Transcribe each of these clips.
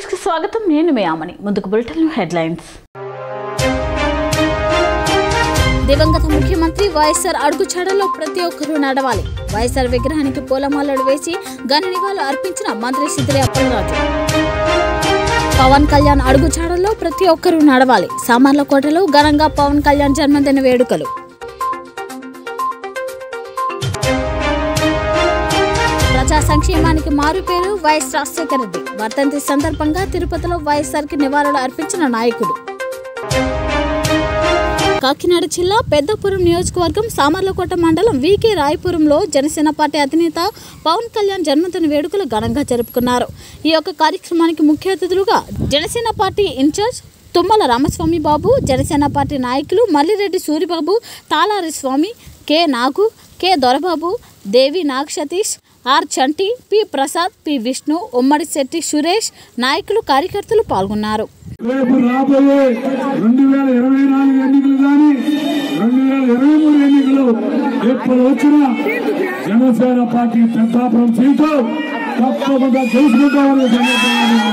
News కి స్వాగతం నేను మీ ఆమని ముందుకు బులెటిన్ హెడ్లైన్స్ దివంగత ముఖ్యమంత్రి వైఎస్ఆర్ అడుగుచాడలో ప్రతి ఒక్కరూ నడవాలి వైఎస్ఆర్ విగ్రహానికి పూలమాలలు వేసి ఘన నివాళులు అర్పించిన మంత్రి సిద్దిరి అప్పలరాజు పవన్ కళ్యాణ్ అడుగుచాడలో ప్రతి ఒక్కరూ నడవాలి సామర్లకోటలో ఘనంగా పవన్ కళ్యాణ్ జన్మదిన వేడుకలు ప్రజా సంక్షేమానికి మారు పేరు వైఎస్ రాజశేఖర రెడ్డి వర్ధంతి సందర్భంగా తిరుపతిలో వైఎస్ఆర్ కి నివాళులు అర్పించిన నాయకుడు కాకినాడ జిల్లా పెద్దపురం నియోజకవర్గం సామర్లకోట మండలం వికే రాయపురంలో జనసేన పార్టీ అధినేత పవన్ కళ్యాణ్ జన్మదిన వేడుకలు ఘనంగా జరుపుకున్నారు ఈ యొక్క కార్యక్రమానికి ముఖ్య అతిథులుగా Janasena party incharge Tummala Ramaswamy Babu Janasena party నాయకులు Mallireddy Suribabu Talari Swamy K Nagu K Dorababu Devi Nag Satish R Chanti P Prasad P Vishnu Ummadi Shetty Suresh నాయకులు కార్యకర్తలు పాల్గొన్నారు రేపు రాబోయే రెండు వేల ఇరవై నాలుగు ఎన్నికలు కానీ రెండు వేల ఇరవై మూడు ఎన్నికలు ఎప్పుడు వచ్చినా జనసేన పార్టీ పెద్దాపురం సీటు తప్పకుండా తెలుసుకుంటామని సందర్భంగా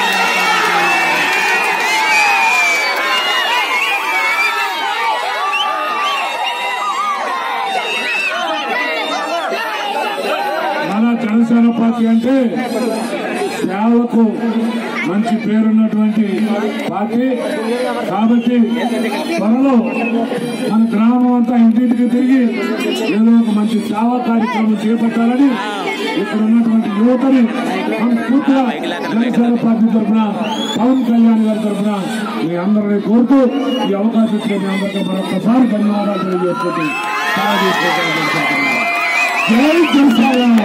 మన జనసేన పార్టీ అంటే సేవలకు మంచి పేరున్నటువంటి పార్టీ కాబట్టి త్వరలో మన గ్రామం అంతా ఇంటింటికి తిరిగి ఏదో ఒక మంచి సేవా కార్యక్రమం చేపట్టాలని ఇక్కడ ఉన్నటువంటి యువతని మనస్ఫూర్తిగా జనసేన పార్టీ తరఫున పవన్ కళ్యాణ్ గారి తరఫున మీ అందరినీ కోరుతూ ఈ అవకాశం ఇచ్చిన మీ అందరికీ మరొకసారి ధన్యవాదాలు తెలియజేసుకుంటూ చాలా తీసుకుంటున్నాను. జై జనసేన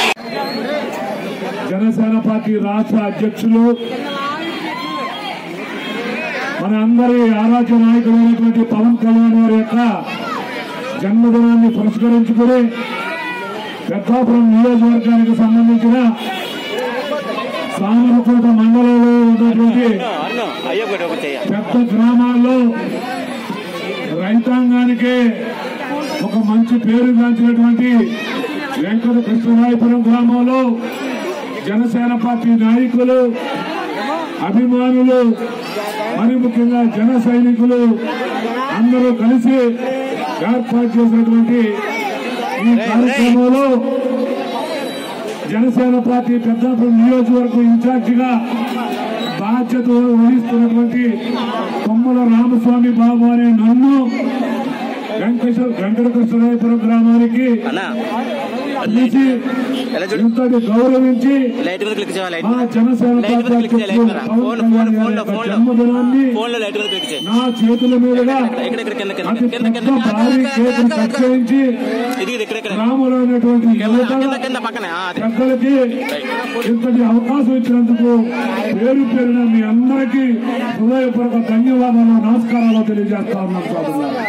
జనసేన పార్టీ రాష్ట్ర అధ్యక్షులు మన అందరి ఆరాధ్య నాయకుడైనటువంటి పవన్ కళ్యాణ్ గారి యొక్క జన్మదినాన్ని పురస్కరించుకుని పెద్దాపురం నియోజకవర్గానికి సంబంధించిన సామరకోట మండలంలో ఉన్నటువంటి అయ్యొకటి ఒకటి చెయ్య పెద్ద గ్రామాల్లో రైతాంగానికి ఒక మంచి పేరుగాంచినటువంటి వెంకట కృష్ణరాయపురం గ్రామంలో జనసేన పార్టీ నాయకులు అభిమానులు మరి ముఖ్యంగా జన సైనికులు అందరూ కలిసి ఏర్పాటు చేసినటువంటి ఈ కార్యక్రమంలో జనసేన పార్టీ పెద్దాపురం నియోజకవర్గం ఇన్ఛార్జిగా బాధ్యత వహిస్తున్నటువంటి కొమ్మల రామస్వామి బాబు అనే నన్ను వెంకటేశ్వర వెంకటకృష్ణరాయపురం గ్రామానికి అన్నా పిలిచి ఎలా చూడు ఇంతటి గౌరవించి లైట్ మీద క్లిక్ చేయాలి లైట్ మా మీద జనసేన లైట్ మీద పార్టీ క్లిక్ చేయాలి లైట్ అధ్యక్షులు మీద పవన్ ఫోన్ ఫోన్ కళ్యాణ్ గారి ఫోన్ యొక్క లో ఫోన్ లో జన్మదినాన్ని ఫోన్ లో లైట్ మీద క్లిక్ చేయి నా చేతుల మీదుగా ఇక్కడ ఇక్కడ కింద కింద అతి కింద కింద పెద్ద కింద భారీ కేకును కట్ చేయించి ఇది ఇది ఇక్కడ ఇక్కడ గ్రామంలో ఉన్నటువంటి యువత కింద కింద పక్కనే ఆ, అది పెద్దలకి ఇంతటి అవకాశం ఇచ్చినందుకు పేరు పేరున మీ అందరికీ హృదయపూర్వక ధన్యవాదాలు నమస్కారాలు తెలియజేస్తా ఉన్నాం సోదరులారా.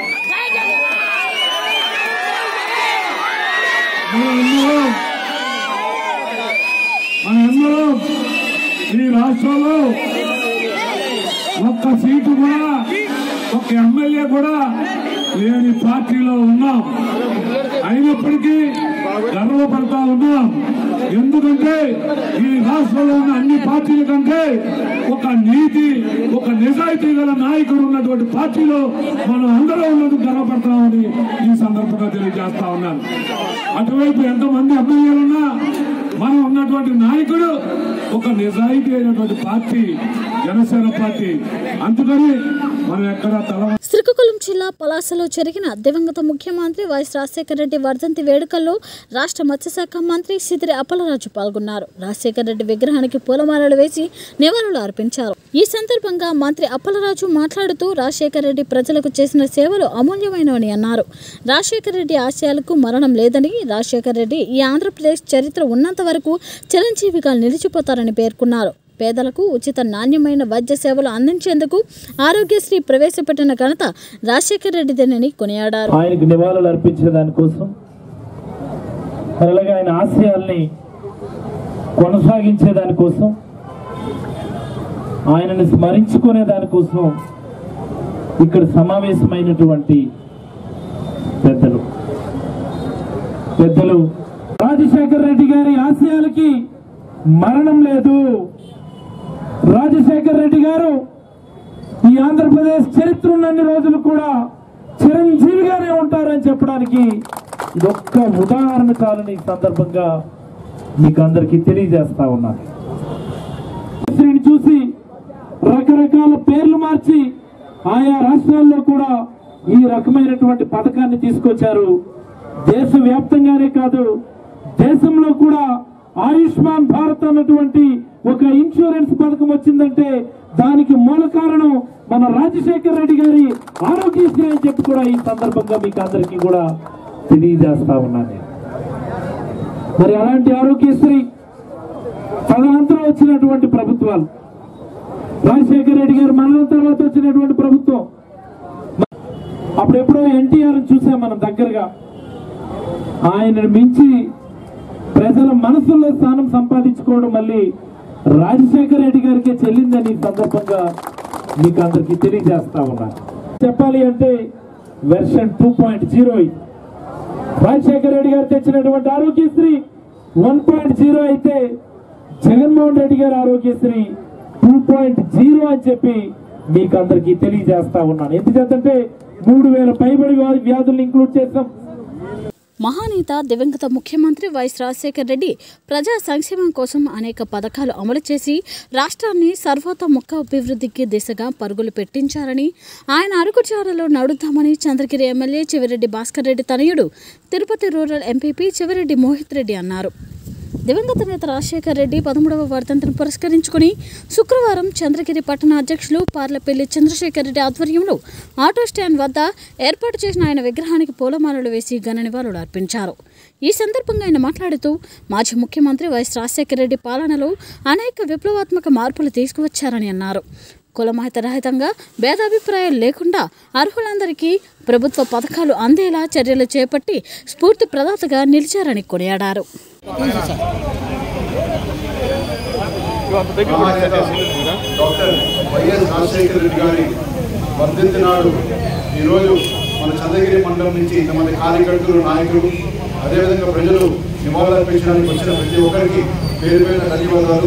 మనందరం మనందరం ఈ రాష్ట్రంలో ఒక్క సీటు కూడా ఒక ఎమ్మెల్యే కూడా లేని పార్టీలో ఉన్నాం అయినప్పటికీ గర్వపడతా ఉన్నాం ఎందుకంటే ఈ రాష్ట్రంలో ఉన్న అన్ని పార్టీల కంటే ఒక నీతి ఒక నిజాయితీ గల నాయకుడు ఉన్నటువంటి పార్టీలో మనం అందరం ఉన్నందుకు గర్వపడతామని ఈ సందర్భంగా తెలియజేస్తా ఉన్నాను అటువైపు ఎంతమంది ఎమ్మెల్యేలున్నా మనం ఉన్నటువంటి నాయకుడు ఒక నిజాయితీ అయినటువంటి పార్టీ జనసేన పార్టీ అందుకని మనం ఎక్కడ తల శ్రీకాకుళం జిల్లా పలాసలో జరిగిన దివంగత ముఖ్యమంత్రి వైఎస్ రాజశేఖర రెడ్డి వర్ధంతి వేడుకల్లో రాష్ట్ర మత్స్యశాఖ మంత్రి సిదిరి అప్పలరాజు పాల్గొన్నారు రాజశేఖర రెడ్డి విగ్రహానికి పూలమాలలు వేసి నివాళులు అర్పించారు ఈ సందర్భంగా మంత్రి అప్పలరాజు మాట్లాడుతూ రాజశేఖర రెడ్డి ప్రజలకు చేసిన సేవలు అమూల్యమైనవని అన్నారు రాజశేఖర రెడ్డి ఆశయాలకు మరణం లేదని రాజశేఖర రెడ్డి ఈ ఆంధ్రప్రదేశ్ చరిత్ర ఉన్నంత వరకు చిరంజీవిగా నిలిచిపోతారని పేర్కొన్నారు పేదలకు ఉచిత నాణ్యమైన వైద్య సేవలు అందించేందుకు ఆరోగ్యశ్రీ ప్రవేశపెట్టిన ఘనత రాజశేఖర రెడ్డిదేనని కొనియాడారు ఆయనకు నివాళులు అర్పించే దానికోసం మరి అలాగే ఆయన ఆశయాల్ని కొనసాగించే దానికోసం ఆయనని స్మరించుకునే దానికోసం ఇక్కడ సమావేశమైనటువంటి పెద్దలు పెద్దలు రాజశేఖర రెడ్డి గారి ఆశయాలకి మరణం లేదు రాజశేఖర్ రెడ్డి గారు ఈ ఆంధ్రప్రదేశ్ చరిత్ర ఉన్నన్ని రోజులు కూడా చిరంజీవిగానే ఉంటారని చెప్పడానికి ఇదొక్క ఉదాహరణ చాలని ఈ సందర్భంగా మీకు అందరికీ తెలియజేస్తా ఉన్నాను శ్రీని చూసి రకరకాల పేర్లు మార్చి ఆయా రాష్ట్రాల్లో కూడా ఈ రకమైనటువంటి పథకాన్ని తీసుకొచ్చారు దేశవ్యాప్తంగానే కాదు దేశంలో కూడా ఆయుష్మాన్ భారత్ అన్నటువంటి ఒక ఇన్సూరెన్స్ పథకం వచ్చిందంటే దానికి మూల కారణం మన రాజశేఖర్ రెడ్డి గారి ఆరోగ్యశ్రీ అని చెప్పి కూడా ఈ సందర్భంగా మీకు అందరికీ కూడా తెలియజేస్తా ఉన్నాను నేను. మరి అలాంటి ఆరోగ్యశ్రీ తదనంతరం వచ్చినటువంటి ప్రభుత్వాలు రాజశేఖర రెడ్డి గారు మరణం తర్వాత వచ్చినటువంటి ప్రభుత్వం అప్పుడెప్పుడో ఎన్టీఆర్ చూసాం మనం దగ్గరగా ఆయనను మించి ప్రజల మనసుల్లో స్థానం సంపాదించుకోవడం మళ్ళీ రాజశేఖర రెడ్డి గారికే చెల్లిందని ఈ సందర్భంగా మీకు అందరికీ తెలియజేస్తా ఉన్నాను చెప్పాలి అంటే version two point zero Rajasekhara Reddy గారు తెచ్చినటువంటి ఆరోగ్యశ్రీ వన్ పాయింట్ జీరో అయితే జగన్మోహన్ రెడ్డి గారి ఆరోగ్యశ్రీ టూ పాయింట్ జీరో అని చెప్పి మీకు అందరికీ తెలియజేస్తా ఉన్నాను ఎందుకంటే మూడు వేల పైబడి వ్యా- వ్యాధుల్ని ఇంక్లూడ్ చేస్తాం మహానేత దివంగత ముఖ్యమంత్రి వైఎస్ రాజశేఖర్ రెడ్డి ప్రజా సంక్షేమం కోసం అనేక పథకాలు అమలు చేసి రాష్ట్రాన్ని సర్వతోముఖ అభివృద్ధికి దిశగా పరుగులు పెట్టించారని ఆయన అరుగుచారలో నడుద్దామని చంద్రగిరి ఎమ్మెల్యే చివరెడ్డి భాస్కర్ రెడ్డి తనయుడు తిరుపతి రూరల్ ఎంపీపీ చివరెడ్డి మోహిత్ రెడ్డి అన్నారు దివంగత నేత రాజశేఖర్ రెడ్డి పదమూడవ వర్ధంతిని పురస్కరించుకుని శుక్రవారం చంద్రగిరి పట్టణ అధ్యక్షులు పార్లపల్లి చంద్రశేఖర్ రెడ్డి ఆధ్వర్యంలో ఆటో స్టాండ్ వద్ద ఏర్పాటు చేసిన ఆయన విగ్రహానికి పూలమాలలు వేసి ఘన నివాళులు అర్పించారు ఈ సందర్భంగా ఆయన మాట్లాడుతూ మాజీ ముఖ్యమంత్రి వైఎస్ రాజశేఖర రెడ్డి పాలనలో అనేక విప్లవాత్మక మార్పులు తీసుకువచ్చారని అన్నారు కులమహిత రహితంగా భేదాభిప్రాయాలు లేకుండా అర్హులందరికీ ప్రభుత్వ పథకాలు అందేలా చర్యలు చేపట్టి స్ఫూర్తి ప్రదాతగా నిలిచారని కొనియాడారు మహానేత డాక్టర్ వైఎస్ రాజశేఖర రెడ్డి గారి వర్ధంతి నాడు ఈరోజు మన చంద్రగిరి మండలం నుంచి ఇంతమంది కార్యకర్తలు నాయకులు అదేవిధంగా ప్రజలు నివాళులర్పించడానికి వచ్చిన ప్రతి ఒక్కరికి పేరు పేరున ధన్యవాదాలు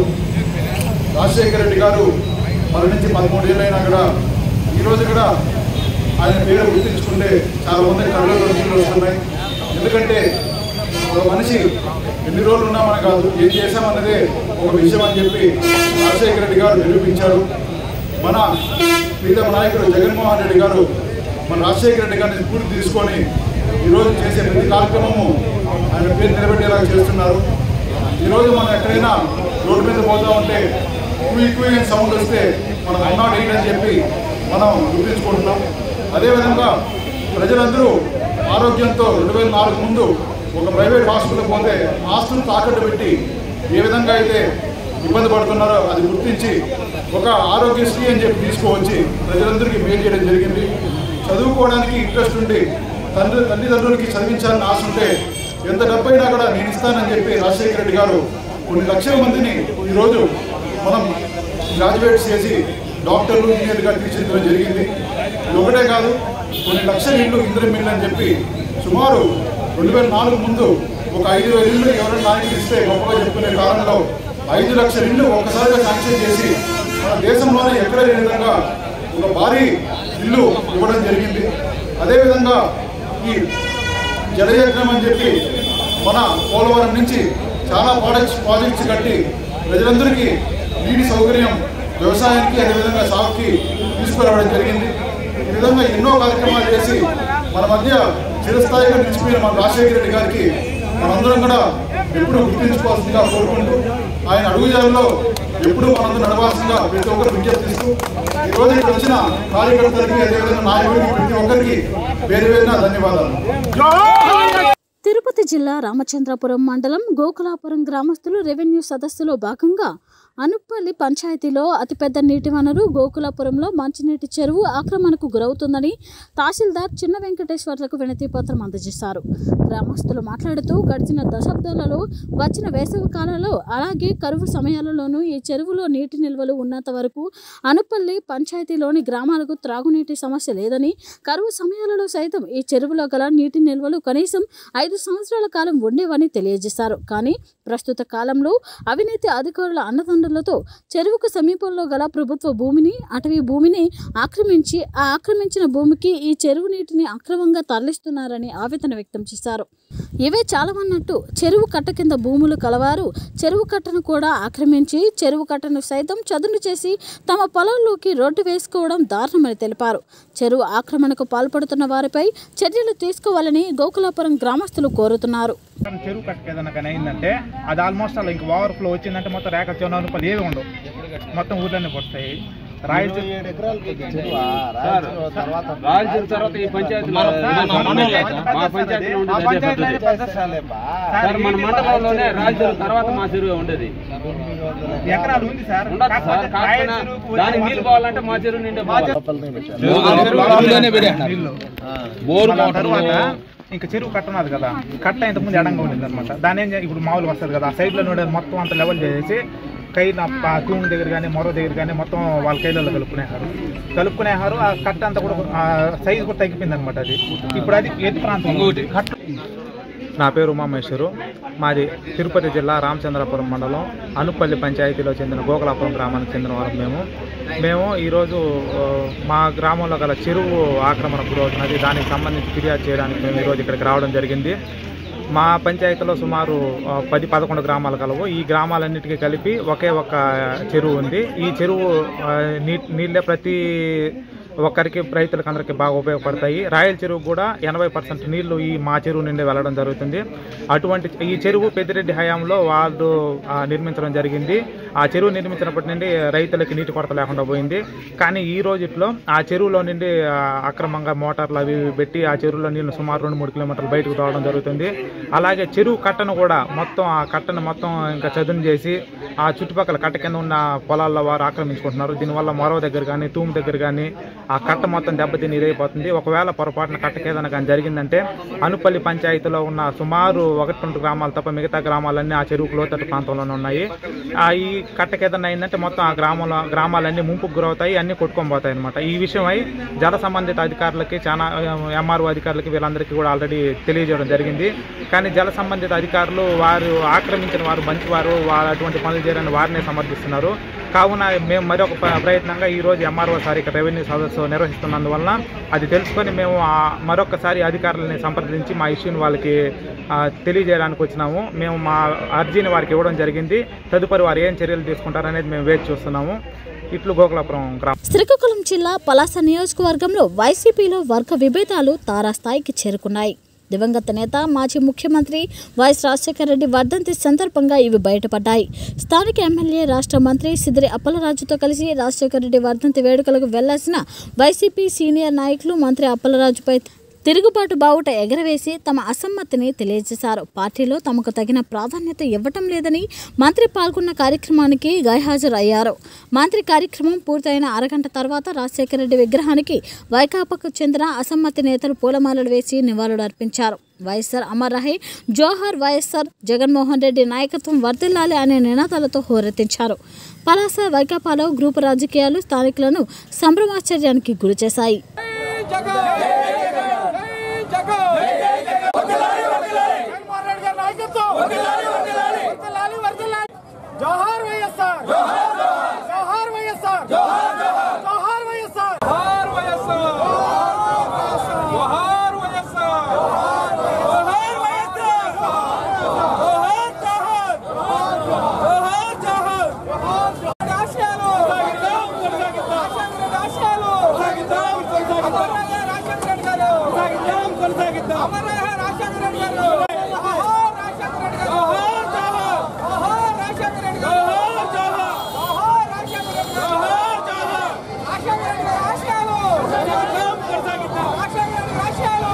రాజశేఖర రెడ్డి గారు మరణించి పదమూడేళ్ళైనా కూడా ఈరోజు కూడా ఆయన పేరు గుర్తించుకుంటే చాలా మంది కళ్ళలో నీళ్ళు వస్తున్నాయి ఎందుకంటే ఒక మనిషి ఎన్ని రోజులు ఉన్నామని కాదు ఏం చేశామన్నదే ఒక విషయం అని చెప్పి రాజశేఖర రెడ్డి గారు నిరూపించారు మన ప్రీతమ నాయకుడు జగన్మోహన్ రెడ్డి గారు మన రాజశేఖర రెడ్డి గారిని స్ఫూర్తి తీసుకొని ఈరోజు చేసే ప్రతి కార్యక్రమము ఆయన పేరు నిలబెట్టేలాగా చేస్తున్నారు ఈరోజు మనం ఎక్కడైనా రోడ్డు మీద పోతా ఉంటే కుయి కుయి అని సౌండ్ వస్తే మనం అన్నాడు ఏంటని చెప్పి మనం గుర్తించుకుంటున్నాం అదేవిధంగా ప్రజలందరూ ఆరోగ్యంతో రెండు వేల నాలుగు ముందు ఒక ప్రైవేట్ హాస్పిటల్ పోతే ఆస్తులు తాకట్టు పెట్టి ఏ విధంగా అయితే ఇబ్బంది పడుతున్నారో అది గుర్తించి ఒక ఆరోగ్యశ్రీ అని చెప్పి తీసుకువచ్చి ప్రజలందరికీ మేలు చేయడం జరిగింది చదువుకోవడానికి ఇంట్రెస్ట్ ఉండి తండ్రి తల్లిదండ్రులకి చదివించాలని ఆశ ఉంటే ఎంత డబ్బైనా కూడా నేను ఇస్తానని చెప్పి రాజశేఖర రెడ్డి గారు కొన్ని లక్షల మందిని ఈరోజు మనం గ్రాడ్యుయేట్స్ చేసి డాక్టర్లు ఇంజనీర్లుగా తీర్చిదిద్దడం జరిగింది ఇది ఒకటే కాదు కొన్ని లక్షల ఇళ్ళు ఇంద్రం మిల్లు అని చెప్పి సుమారు రెండు వేల నాలుగు ముందు ఒక ఐదు వేల ఇళ్ళు ఎవరైనా నాయకులు ఇస్తే గొప్పగా చెప్పుకునే కాలంలో ఐదు లక్షల ఇళ్ళు ఒక్కసారిగా శాంక్షన్ చేసి మన దేశంలోనే ఎక్కడ లేని విధంగా ఒక భారీ ఇల్లు ఇవ్వడం జరిగింది అదేవిధంగా ఈ జలయజ్ఞం అని చెప్పి మన పోలవరం నుంచి చాలా ప్రాజెక్ట్స్ ప్రాజెక్ట్స్ కట్టి ప్రజలందరికీ నీటి సౌకర్యం వ్యవసాయానికి అదేవిధంగా సాగుకి తీసుకురావడం జరిగింది ఈ విధంగా ఎన్నో కార్యక్రమాలు చేసి మన మధ్య చిరస్థాయిగా నిలిచిపోయిన మన రాజశేఖర రెడ్డి గారికి మనందరం కూడా ఎప్పుడూ గుర్తించుకోవాల్సిందిగా కోరుకుంటూ ఆయన అడుగుజాలలో ఎప్పుడూ మనందరూ నడవాల్సిందిగా ప్రతి ఒక్కరు విజ్ఞప్తిస్తూ ఈ రోజు ఇక్కడ వచ్చిన కార్యకర్తలకి అదేవిధంగా నాయకుడికి ప్రతి ఒక్కరికి పేరు పేరున ధన్యవాదాలు తిరుపతి జిల్లా రామచంద్రపురం మండలం గోకులాపురం గ్రామస్తులు రెవెన్యూ సదస్సులో భాగంగా అనుప్పల్లి పంచాయతీలో అతిపెద్ద నీటి వనరు గోకులాపురంలో మంచినీటి చెరువు ఆక్రమణకు గురవుతుందని తహసీల్దార్ చిన్న వెంకటేశ్వర్లకు వినతి పత్రం అందజేశారు గ్రామస్తులు మాట్లాడుతూ గడిచిన దశాబ్దాలలో వచ్చిన వేసవి కాలంలో అలాగే కరువు సమయాలలోనూ ఈ చెరువులో నీటి నిల్వలు ఉన్నంత వరకు అనుపల్లి పంచాయతీలోని గ్రామాలకు త్రాగునీటి సమస్య లేదని కరువు సమయాలలో సైతం ఈ చెరువులో గల నీటి నిల్వలు కనీసం ఐదు సంవత్సరాల కాలం ఉండేవని తెలియజేశారు కానీ ప్రస్తుత కాలంలో అవినీతి అధికారుల అన్నదండలు అండదండలతో చెరువుకు సమీపంలో గల ప్రభుత్వ భూమిని అటవీ భూమిని ఆక్రమించి ఆ ఆక్రమించిన భూమికి ఈ చెరువు నీటిని అక్రమంగా తరలిస్తున్నారని ఆవేదన వ్యక్తం చేశారు ఇవే చాలవన్నట్టు చెరువు కట్ట కింద భూములు కలవారు చెరువు కట్టను కూడా ఆక్రమించి చెరువు కట్టను సైతం చదును చేసి తమ పొలాల్లోకి రోడ్డు వేసుకోవడం దారుణమని తెలిపారు చెరువు ఆక్రమణకు పాల్పడుతున్న వారిపై చర్యలు తీసుకోవాలని గోకులాపురం గ్రామస్తులు కోరుతున్నారు కానీ చెరువు కట్టకి ఏదైనా కానీ అయిందంటే అది ఆల్మోస్ట్ అలా ఇంకా ఓవర్ ఫ్లో వచ్చిందంటే మొత్తం రేఖ చిన్న రూపాయలు ఏవి ఉండవు మొత్తం ఊర్లోనే పడతాయి రాయలసీ రాయలసీమ తర్వాత ఈ పంచాయతీ మన- మన- మన- మా పంచాయతీలో ఆ ఉండేది అదే పంచాయతీలోనే పద్ధతి. పెద్ద సార్ మన మండలంలోనే రాయలసీమ తర్వాత మా చెరువు ఉండేది ఎకరాలు ఉంది సార్ ఉండదు సార్ కాకపోతే కాకపోతే రాయలసీమకు దానికి వచ్చే నీళ్ళు పోవాలంటే మా చెరువు నిండే పోవాలి. నీళ్ళు. బోరు మళ్ళా మోటార్లు తర్వాత ఇంకా చెరువు కట్ట ఉన్నది కదా కట్ట ఇంతకు ముందు ఎడంగా ఉండేది అనమాట దాని ఏం చే- ఇప్పుడు మామూలుగా వస్తుంది కదా ఆ సైడ్ లో ఉండేది మొత్తం అంత లెవెల్ చేసేసి కైన ప- తూము దగ్గర కానీ మొర దగ్గర కానీ మొత్తం వాళ్ళ కైలలో కలుపుకునేహారు కలుపుకునేహారు ఆ కట్ట అంతా కూడా ఆ సైజు కూడా తగ్గిపోయింది అనమాట అది ఇప్పుడు అది ఎత్తు ప్రాంతం కట్ట నా పేరు ఉమామేశ్వరు మాది తిరుపతి జిల్లా రామచంద్రపురం మండలం అనుపల్లి పంచాయతీలో చెందిన గోకులాపురం గ్రామానికి చెందిన వారు మేము మేము ఈరోజు ఆ, మా గ్రామంలో గల చెరువు ఆక్రమణ గురవుతున్నది దానికి సంబంధించి ఫిర్యాదు చేయడానికి మేము ఈరోజు ఇక్కడికి రావడం జరిగింది మా పంచాయతీలో సుమారు ఆ, పది పదకొండు గ్రామాలు కలవు ఈ గ్రామాలన్నిటికీ కలిపి ఒకే ఒక చెరువు ఉంది ఈ చెరువు ఆ, నీ నీళ్ళే ప్రతి ఒక్కరికి రైతులకు అందరికీ బాగా ఉపయోగపడతాయి రాయల చెరువు కూడా ఎనభై పర్సెంట్ నీళ్లు ఈ మా చెరువు నుండి వెళ్ళడం జరుగుతుంది అటువంటి ఈ చెరువు పెద్దిరెడ్డి హయాంలో వాళ్ళు ఆ, నిర్మించడం జరిగింది ఆ చెరువు నిర్మించినప్పటి నుండి రైతులకి నీటి కొరత లేకుండా పోయింది కానీ ఈ రోజుట్లో ఆ చెరువులో నుండి ఆ, అక్రమంగా మోటార్లు అవి ఇవి పెట్టి ఆ చెరువులో నీళ్లు సుమారు రెండు మూడు కిలోమీటర్లు బయటకు తోవడం జరుగుతుంది అలాగే చెరువు కట్టను కూడా మొత్తం ఆ కట్టను మొత్తం ఇంకా చదును చేసి ఆ చుట్టుపక్కల కట్ట కింద ఉన్న పొలాల్లో వారు ఆక్రమించుకుంటున్నారు దీనివల్ల మరో దగ్గర కానీ తూము దగ్గర కానీ ఆ కట్ట మొత్తం దెబ్బతిని ఇదైపోతుంది ఒకవేళ పొరపాటున కట్టకి ఏదైనా కానీ జరిగిందంటే అనుపల్లి పంచాయతీలో ఉన్న సుమారు ఒకటి రెండు గ్రామాలు తప్ప మిగతా గ్రామాలన్నీ ఆ చెరువుకు లోతట్టు ప్రాంతంలోనే ఉన్నాయి ఆ ఈ కట్టకి ఏదైనా అయిందంటే మొత్తం ఆ గ్రామంలో గ్రామాలన్నీ ముంపుకు గురవుతాయి అన్ని కొట్టుకొని పోతాయి అనమాట ఈ విషయమై జల సంబంధిత అధికారులకి చాలా ఎంఆర్ఓ అధికారులకి వీళ్ళందరికీ కూడా ఆల్రెడీ తెలియజేయడం జరిగింది కానీ జల సంబంధిత అధికారులు వారు ఆక్రమించిన వారు మంచివారు వారు అటువంటి పనులు చేయడానికి వారినే సమర్థిస్తున్నారు కావున మేము మరొక ప- ప్రయత్నంగా ఈ రోజు ఎంఆర్ఓ సార్ ఇక్కడ రెవెన్యూ సదస్సు నిర్వహిస్తున్నందువలన అది తెలుసుకొని మేము ఆ మరొకసారి అధికారులని సంప్రదించి మా ఇష్యూని వాళ్ళకి ఆ, తెలియజేయడానికి వచ్చినాము మేము మా అర్జీని వారికి ఇవ్వడం జరిగింది తదుపరి వారు ఏం చర్యలు తీసుకుంటారనేది మేము వేచి చూస్తున్నాము ఇట్లు గోకులాపురం గ్రామం శ్రీకాకుళం జిల్లా పలాస నియోజకవర్గంలో వైసీపీలో వర్గ విభేదాలు తారాస్థాయికి చేరుకున్నాయి దివంగత నేత మాజీ ముఖ్యమంత్రి వైఎస్ రాజశేఖర రెడ్డి వర్ధంతి సందర్భంగా ఇవి బయటపడ్డాయి స్థానిక ఎమ్మెల్యే రాష్ట్ర మంత్రి సిదిరి అప్పలరాజుతో కలిసి రాజశేఖర రెడ్డి వర్ధంతి వేడుకలకు వెళ్లాల్సిన వైసీపీ సీనియర్ నాయకులు మంత్రి అప్పలరాజుపై తిరుగుబాటు బావుట ఎగరవేసి తమ అసమ్మతిని తెలియజేశారు పార్టీలో తమకు తగిన ప్రాధాన్యత ఇవ్వటం లేదని మంత్రి పాల్గొన్న కార్యక్రమానికి గైహాజరు అయ్యారు మంత్రి కార్యక్రమం పూర్తయిన అరగంట తర్వాత రాజశేఖర రెడ్డి విగ్రహానికి వైకాపాకు చెందిన అసమ్మతి నేతలు పూలమాలలు వేసి నివాళులు అర్పించారు వైఎస్ఆర్ అమర్ రహే జోహర్ వైఎస్ఆర్ జగన్మోహన్ రెడ్డి నాయకత్వం వర్ధిల్లాలి అనే నినాదాలతో హోరెత్తించారు పలాస వైకాపాలో గ్రూపు రాజకీయాలు స్థానికులను సంభ్రమాశ్చర్యానికి గురిచేశాయి జోహార్ వైఎస్ఆర్ జోహార్ వైఎస్ఆర్ జోహార్ వైఎస్ఆర్ జోహార్ వైఎస్ఆర్ జోహార్ వైఎస్ఆర్ జోహార్ వైఎస్ఆర్ జోహార్ జోహార్ జోహార్ జోహార్ రాష్ట్రాలు రాష్ట్రాలు అమరయ్య రాజశేఖర రెడ్డి గారు అమరయ్య రాజశేఖర రెడ్డి గారు జోహార్ రాజశేఖర రెడ్డి గారు జోహార్ జోహార్ రాజశేఖర రెడ్డి గారు జోహార్ జోహార్ రాజశేఖర రెడ్డి గారు జోహార్ జోహార్ రాజశేఖర రెడ్డి గారు రాష్ట్రాలు రాజశేఖర రెడ్డి రాష్ట్రాలు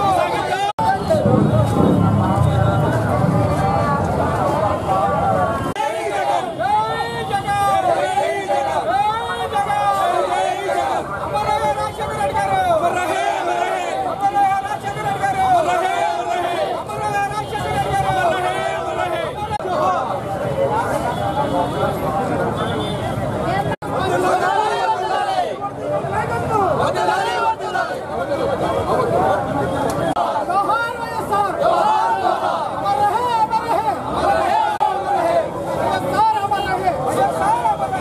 జోహార్ వైఎస్ఆర్ జోహార్ అమర్ రహే అమర్ రహే అమర్ రహే వైఎస్ఆర్ అమర్ రహే వైఎస్ఆర్ అమర్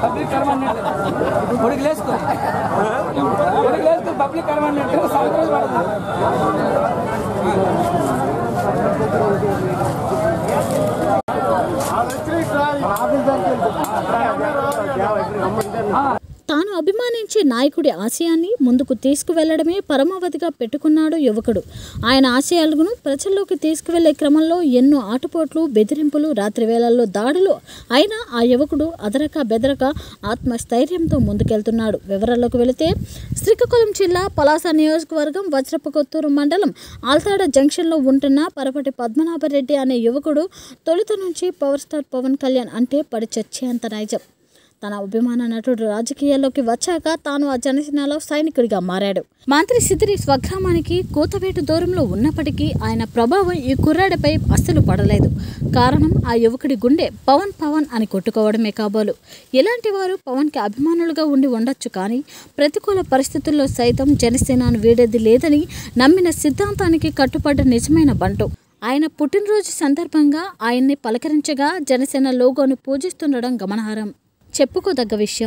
పబ్లిక్ కర్మన్నట్టు కొడుకు లేసుకో కొడుకు లేసుకో పబ్లిక్ కర్మన్నట్టు సంతోషపడదు తాను అభిమానించే నాయకుడి ఆశయాన్ని ముందుకు తీసుకువెళ్లడమే పరమావధిగా పెట్టుకున్నాడు యువకుడు ఆయన ఆశయాలను ప్రజల్లోకి తీసుకువెళ్లే క్రమంలో ఎన్నో ఆటుపోట్లు బెదిరింపులు రాత్రి వేళల్లో దాడులు అయినా ఆ యువకుడు అదరక బెదరక ఆత్మస్థైర్యంతో ముందుకెళ్తున్నాడు వివరాల్లోకి వెళితే శ్రీకాకుళం జిల్లా పలాస నియోజకవర్గం వజ్రపకొత్తూరు మండలం ఆల్తాడ జంక్షన్లో ఉంటున్న పరపటి పద్మనాభరెడ్డి అనే యువకుడు తొలుత నుంచి పవర్ స్టార్ పవన్ కళ్యాణ్ అంటే పడి చచ్చేంత నైజం తన అభిమాన నటుడు రాజకీయాల్లోకి వచ్చాక తాను ఆ జనసేనలో సైనికుడిగా మారాడు మంత్రి సిదిరి స్వగ్రామానికి కూతవేటు దూరంలో ఉన్నప్పటికీ ఆయన ప్రభావం ఈ కుర్రాడిపై అస్సలు పడలేదు కారణం ఆ యువకుడి గుండె పవన్ పవన్ అని కొట్టుకోవడమే కాబోలు ఇలాంటి వారు పవన్కి అభిమానులుగా ఉండి ఉండొచ్చు కానీ ప్రతికూల పరిస్థితుల్లో సైతం జనసేనను వీడేది లేదని నమ్మిన సిద్ధాంతానికి కట్టుబడ్డ నిజమైన బంటు ఆయన పుట్టినరోజు సందర్భంగా ఆయన్ని పలకరించగా జనసేన లోగోను పూజిస్తుండడం గమనార్హం చెప్పుకోదగ్గ విషయం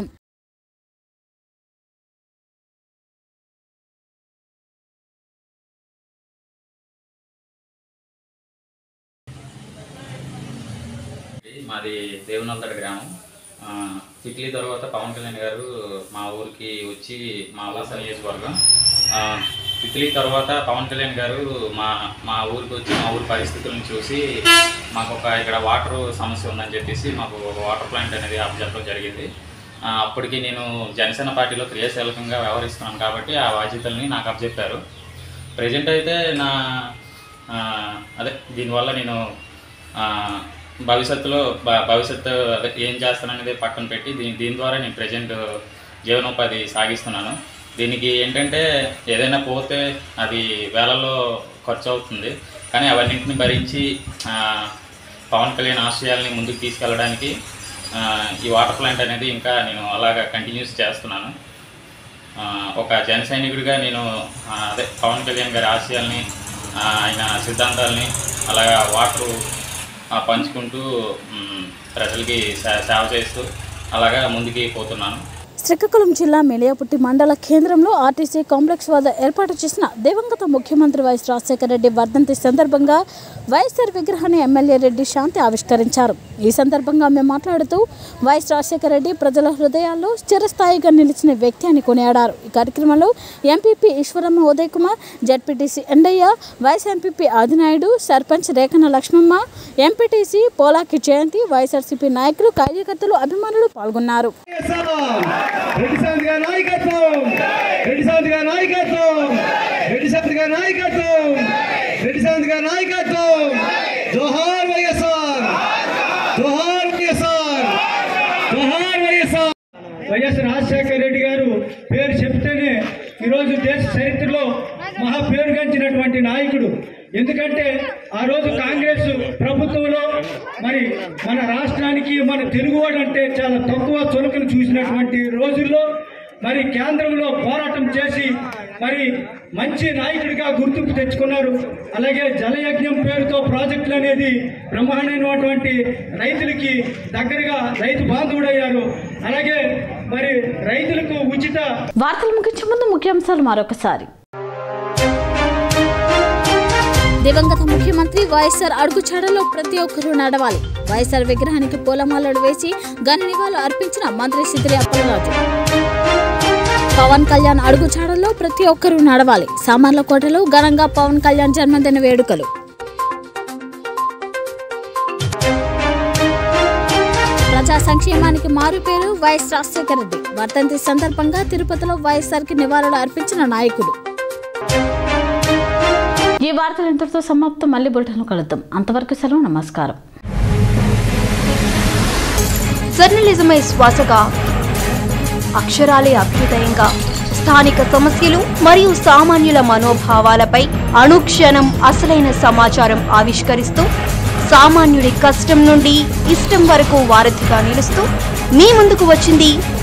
మాది దేవునల్తడి గ్రామం ఆ, తిట్లీ తర్వాత పవన్ కళ్యాణ్ గారు మా ఊరికి వచ్చి మా ఉల్లాస నియోజకవర్గం ఆ, తిట్లీ తర్వాత పవన్ కళ్యాణ్ గారు మా మా ఊరికి వచ్చి మా ఊరి పరిస్థితులను చూసి మాకు ఒక ఇక్కడ వాటర్ సమస్య ఉందని చెప్పేసి మాకు ఒక వాటర్ ప్లాంట్ అనేది అప్పచెప్పడం జరిగింది ఆ, అప్పటికి నేను జనసేన పార్టీలో క్రియాశీలకంగా వ్యవహరిస్తున్నాను కాబట్టి ఆ బాధ్యతల్ని నాకు అప్పచెప్పారు ప్రజెంట్ అయితే నా ఆ, అదే దీనివల్ల నేను ఆ, భవిష్యత్తులో భ- భవిష్యత్తు అదే ఏం చేస్తాననేది పక్కన పెట్టి దీని దీని ద్వారా నేను ప్రజెంట్ జీవనోపాధి సాగిస్తున్నాను దీనికి ఏంటంటే ఏదైనా పోతే అది వేలలో ఖర్చు అవుతుంది కానీ అవన్నింటిని భరించి ఆ, పవన్ కళ్యాణ్ ఆశయాల్ని ముందుకు తీసుకెళ్ళడానికి ఆ, ఈ వాటర్ ప్లాంట్ అనేది ఇంకా నేను అలాగా కంటిన్యూస్ చేస్తున్నాను ఆ, ఒక జన సైనికుడిగా నేను ఆ, అదే పవన్ కళ్యాణ్ గారి ఆశయాల్ని ఆ, ఆయన సిద్ధాంతాలని అలాగా వాటరు ఆ, పంచుకుంటూ మ్, ప్రజలకి సే- సేవ చేస్తూ అలాగా ముందుకి పోతున్నాను శ్రీకాకుళం జిల్లా మెలియాపుట్టి మండల కేంద్రంలో ఆర్టీసీ కాంప్లెక్స్ వద్ద ఏర్పాటు చేసిన దివంగత ముఖ్యమంత్రి వైఎస్ రాజశేఖర రెడ్డి వర్ధంతి సందర్భంగా వైఎస్ఆర్ విగ్రహాన్ని ఎమ్మెల్యే రెడ్డి శాంతి ఆవిష్కరించారు ఈ సందర్భంగా ఆమె మాట్లాడుతూ వైఎస్ రాజశేఖర రెడ్డి ప్రజల హృదయాల్లో చిరస్థాయిగా నిలిచిన వ్యక్తి అని కొనియాడారు ఈ కార్యక్రమంలో MPP Eswaramma Uday Kumar ZPTC Endayya vice MPP Adinaidu sarpanch Rekhana Lakshmamma MPTC Polaki Jayanthi YSRCP నాయకులు కార్యకర్తలు అభిమానులు పాల్గొన్నారు రెడ్డి శాంతి గారి నాయకత్వం రెడ్డి శాంతి గారి నాయకత్వం రెడ్డి శాంతి గారి నాయకత్వం రెడ్డి శాంతి గారి నాయకత్వం జోహార్ వైఎస్ఆర్ జోహార్ వైఎస్ఆర్ జోహార్ వైఎస్ఆర్ వైఎస్ రాజశేఖర రెడ్డి గారు పేరు చెప్తేనే ఈరోజు దేశ చరిత్రలో మహా పేరుగాంచినటువంటి నాయకుడు ఎందుకంటే ఆ రోజు కాంగ్రెస్ ప్రభుత్వంలో మరి మన రాష్ట్రానికి మన తెలుగువాడు అంటే చాలా తక్కువ చులకను చూసినటువంటి రోజుల్లో మరి కేంద్రంలో పోరాటం చేసి మరి మంచి నాయకుడిగా గుర్తింపు తెచ్చుకున్నారు అలాగే జలయజ్ఞం పేరుతో ప్రాజెక్టులు అనేది బ్రహ్మాండమైనటువంటి రైతులకి దగ్గరగా రైతు బాంధవుడయ్యారు అలాగే మరి రైతులకు ఉచిత వార్తలు ముగించే ముందు ముఖ్యాంశాలు మరొకసారి దివంగత ముఖ్యమంత్రి వైఎస్ఆర్ అడుగుచాడలో ప్రతి ఒక్కరూ నడవాలి వైఎస్ఆర్ విగ్రహానికి పూలమాలలు వేసి ఘన నివాళులు అర్పించిన మంత్రి సిద్దిరి అప్పలరాజు పవన్ కళ్యాణ్ అడుగుచాడలో ప్రతి ఒక్కరూ నడవాలి సామర్లకోటలో ఘనంగా పవన్ కళ్యాణ్ జన్మదిన వేడుకలు ప్రజా సంక్షేమానికి మారు పేరు వైఎస్ రాజశేఖర రెడ్డి వర్ధంతి సందర్భంగా తిరుపతిలో వైఎస్ఆర్ కి నివాళులు అర్పించిన నాయకుడు ఈ వార్తలు ఇంతటితో సమాప్తం మళ్ళీ బులెటిన్లో కలుద్దాం అంతవరకు సెలవు నమస్కారం జర్నలిజమే శ్వాసగా అక్షరాలే అభ్యుదయంగా స్థానిక సమస్యలు మరియు సామాన్యుల మనోభావాలపై అనుక్షణం అసలైన సమాచారం ఆవిష్కరిస్తూ సామాన్యుడి కష్టం నుండి ఇష్టం వరకు వారధిగా నిలుస్తూ మీ ముందుకు వచ్చింది